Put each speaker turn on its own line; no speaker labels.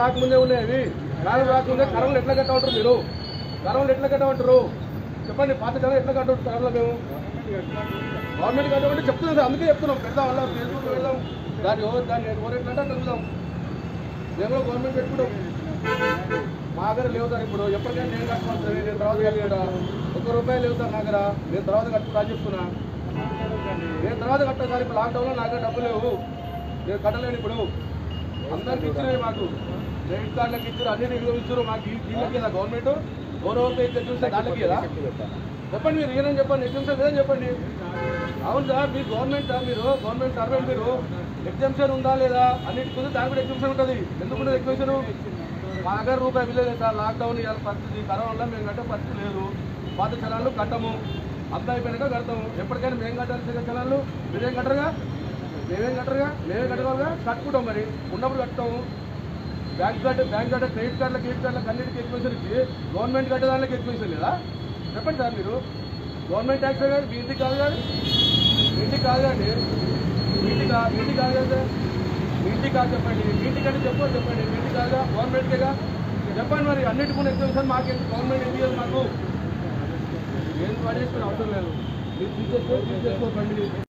రాకముందే ఉన్నాయి అవి కాలం రాకముందే కరోనా ఎట్లా కట్ట ఉంటారు మీరు కరోనా ఎట్లా కట్ట ఉంటారు చెప్పండి పాత జనం ఎట్లా కట్ట ఉంటారు కరోనా మేము గవర్నమెంట్ కట్టమంటే చెప్తున్నాం సార్ అందుకే చెప్తున్నాం పెడదాం అలా ఫేస్బుక్ పెడదాం దాన్ని ఎవరు దాన్ని ఎవరు ఎట్లా అంటే అట్లా మేము కూడా గవర్నమెంట్ పెట్టుకుంటాం మా దగ్గర లేవు సార్ ఇప్పుడు ఎప్పటికైనా నేను కట్టుకోవాలి సార్ నేను తర్వాత కట్టలేడా ఒక్క రూపాయి లేవు సార్ నా దగ్గర నేను తర్వాత కట్టుకుంటా అని చెప్తున్నా నేను తర్వాత కట్టా సార్ ఇప్పుడు లాక్డౌన్లో నా దగ్గర డబ్బులు లేవు నేను కట్టలేను ఇప్పుడు అందరికి ఇచ్చినాయి మాకు క్రెడిట్ కార్డులకు ఇచ్చారు అన్నిటి ఇచ్చారు మాకు ఈ- దీనికి కదా గవర్నమెంట్ ఎవరెవరితో ఇచ్చారు చూస్తే దాంట్లోకి కదా చెప్పండి మీరు ఏదని చెప్పండి ఎగ్జామ్షన్ లేదని చెప్పండి అవును సార్ మీరు గవర్నమెంట్ సార్ మీరు గవర్నమెంట్ సర్వెంట్ మీరు ఎగ్జామ్షన్ ఉందా లేదా అన్నిటికి ఉంది దాని కూడా ఎగ్జామ్షన్ ఉంటుంది ఎందుకు ఉండదు ఎగ్జామ్షన్ మా దగ్గర రూపాయి బిల్లు లేదు సార్ లాక్డౌన్ ఇవాళ పరిస్థితి కరోనాలో మేము కట్టే పరిస్థితి లేదు పాత చలాలు కట్టము అంతా అయిపోయినాక కడతాము ఎప్పటికైనా మేము కట్టాల్సిన చలాలు మీరేం కట్టరుగా మేమేం కట్టరుగా మేమే కట్టగలగా కట్టుకుంటాం మరి ఉన్నప్పుడు కట్టుతాము bank card bank card credit కార్డుల క్రెడిట్ కార్డులకు అన్నిటికీ ఎక్స్పెన్షన్ ఇచ్చి గవర్నమెంట్ కట్టే దానికి ఎక్స్పెన్షన్ లేదా చెప్పండి సార్ మీరు గవర్నమెంట్ ట్యాక్స్ కాదు మీ ఇంటికి కాదు కాదు మీ ఇంటికి కాదు కండి మీ ఇంటికి కా- మీ ఇంటికి కాదు కదా సార్ మీ ఇంటికి కాదు చెప్పండి మీ ఇంటికి అంటే చెప్పు చెప్పండి మీ ఇంటికి కాదుగా గవర్నమెంట్కేగా చెప్పండి మరి అన్నిటికీ ఉన్న ఎక్స్పెన్షన్ మాకు గవర్నమెంట్ ఎందుకు ఇవ్వదు మాకు ఏం పడేసుకునే అవసరం లేదు మీరు తీసేసుకో తీసేసుకో బండి